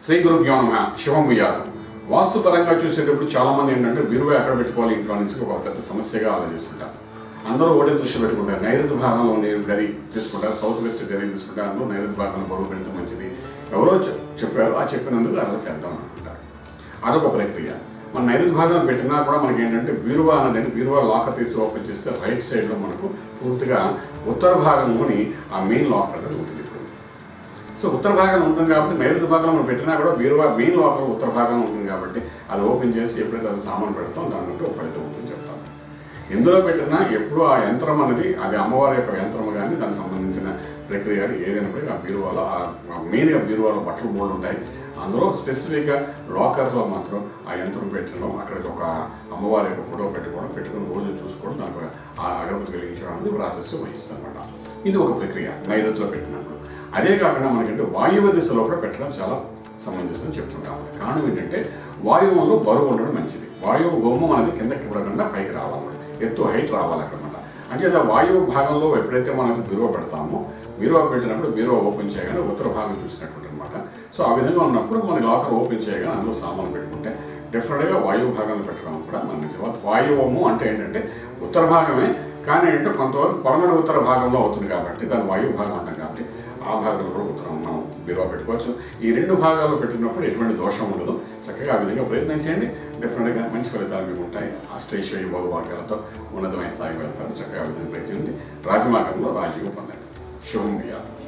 శ్రీ గురుభ్యో నమ శివం యాదవ్ వాస్తు పరంగా చూసేటప్పుడు చాలా మంది ఏంటంటే బీరువా ఎక్కడ పెట్టుకోవాలి ఇంట్లో నుంచి ఒక పెద్ద సమస్యగా ఆలోచిస్తుంటారు అందరూ ఒకటే దృష్టి పెట్టుకుంటారు నైరుతి భాగంలో నేను గది తీసుకుంటారు సౌత్ వెస్ట్ గది తీసుకుంటారు అందులో నైరుతి భాగంలో బరువు పెడితే మంచిది ఎవరో చె- చెప్పారు ఆ చెప్పినందుకు అలా చేద్దాం అనుకుంటారు అదొక ప్రక్రియ మన నైరుతి భాగంలో పెట్టినా కూడా మనకి ఏంటంటే బీరువా అనేది బీరువా లాకర్ తీసి ఓపెన్ చేస్తే రైట్ సైడ్లో మనకు పూర్తిగా ఉత్తర భాగంలోని ఆ మెయిన్ లాకర్ అనేది ఉంటుంది ఇప్పుడు సో ఉత్తర భాగంలో ఉంటుంది కాబట్టి నైరుతి భాగంలో మనం పెట్టినా కూడా బీరువా మెయిన్ లోపల ఉత్తర భాగంలో ఉంటుంది కాబట్టి అది ఓపెన్ చేసి ఎప్పుడైతే అది సామాన్ పెడతాం దాని నుండి ఒక ఫలితం ఉంటుంది చెప్తాం ఎందులో పెట్టినా ఎప్పుడు ఆ యంత్రం అనేది అది అమ్మవారి యొక్క యంత్రం కానీ దానికి సంబంధించిన ప్రక్రియ కానీ ఏదైనప్పటికీ ఆ బీరువాలో ఆ మెయిన్గా బీరువాలో బట్టలు బోర్డు ఉంటాయి అందులో స్పెసిఫిక్గా లాకర్లో మాత్రం ఆ యంత్రం పెట్టడం అక్కడ ఒక అమ్మవారి యొక్క ఫోటో పెట్టుకోవడం పెట్టుకుని రోజు చూసుకోవడం దానికి ఆ అగరబత్తి వెలిగించడం అనేది ప్రాసెస్ వహిస్తాం అన్నమాట ఇది ఒక ప్రక్రియ నైరుతిలో పెట్టినప్పుడు అదే కాకుండా మనకంటే వాయువ్య దిశలో కూడా పెట్టడం చాలా సమంజసం చెప్తుంటాం కారణం ఏంటంటే వాయువులో బరువు ఉండడం మంచిది వాయువు గోమం అనేది కిందకి పడకుండా పైకి రావాలన్నమాట ఎత్తు హైట్ రావాలన్నమాట అంచేత వాయువు భాగంలో ఎప్పుడైతే మనం బీరువా పెడతామో బీరువా పెట్టినప్పుడు బీరువా ఓపెన్ చేయగానే ఉత్తర భాగం చూసినటువంటి అనమాట సో ఆ విధంగా ఉన్నప్పుడు మన లాకర్ ఓపెన్ చేయగానే అందులో సామాన్లు పెట్టుకుంటే డెఫినెట్గా వాయువు భాగంలో పెట్టడం కూడా మన మంచిది వాయువము అంటే ఏంటంటే ఉత్తర భాగమే కానీ ఏంటంటే కొంతవరకు పడమటి ఉత్తర భాగంలో అవుతుంది కాబట్టి దాని వాయువు భాగం అంటాం కాబట్టి ఆ భాగంలో కూడా ఉత్తరం మనం బీరువా పెట్టుకోవచ్చు ఈ రెండు భాగాల్లో పెట్టినప్పుడు ఎటువంటి దోషం ఉండదు చక్కగా ఆ విధంగా ప్రయత్నం చేయండి డెఫినెట్గా మంచి ఫలితాలు మీకు ఉంటాయి అష్టైశ్వర్య భౌభాగ్యాలతో ఉన్నతమైన స్థాయికి వెళ్తారు చక్కగా ఆ విధంగా ప్రయత్నించండి రాజమార్గంలో రాజీవ్ పొందండి శుభం వ్యాధి